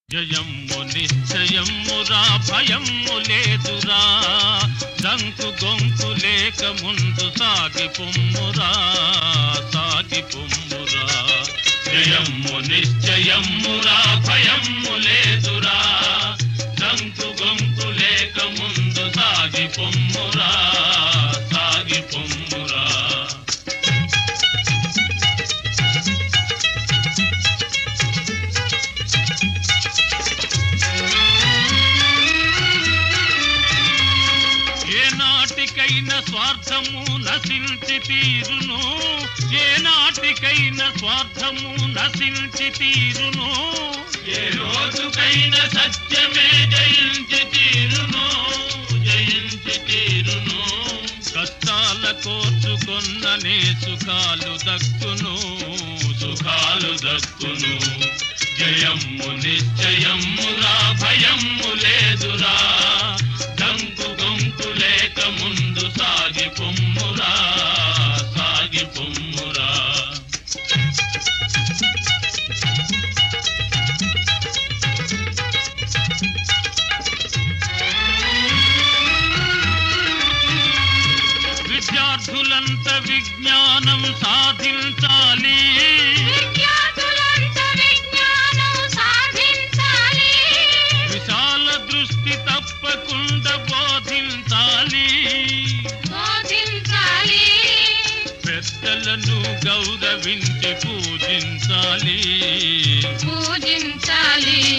జయము నిశ్చయమురా భయము లేదురా దంకు గొంకు లేక ముందు సాగి పొమ్మురా సాగి పొమ్మురా జయము నిశ్చయమురా భయము లేదురా దంకు గొంకు లేక ముందు సాగి పొమ్మురా సాగి పొమ్మురా ఏ నాటికైనా స్వార్థము నశించి తీరును ఏ నాటికైనా స్వార్థము నశించి తీరును ఏ రోజుకైనా సత్యమే జయించి తీరును జయించి తీరును కష్టాల కోర్చుకొన్ననే సుఖాలు దక్కును సుఖాలు దక్కును జయమ్ము నిశ్చయమ్మురా భయమ్ము లేదురా దంకు గొంకు లేక ముందు సాగి పొమ్మురా సాగి పొమ్మురా విద్యార్థులంత విజ్ఞానం సాధించాలి విద్యార్థులంత విజ్ఞానం సాధించాలి విశాల దృష్టి తప్పకుండా బోధించాలి బోధించాలి పెద్దలను గౌరవించి పూజించాలి పూజించాలి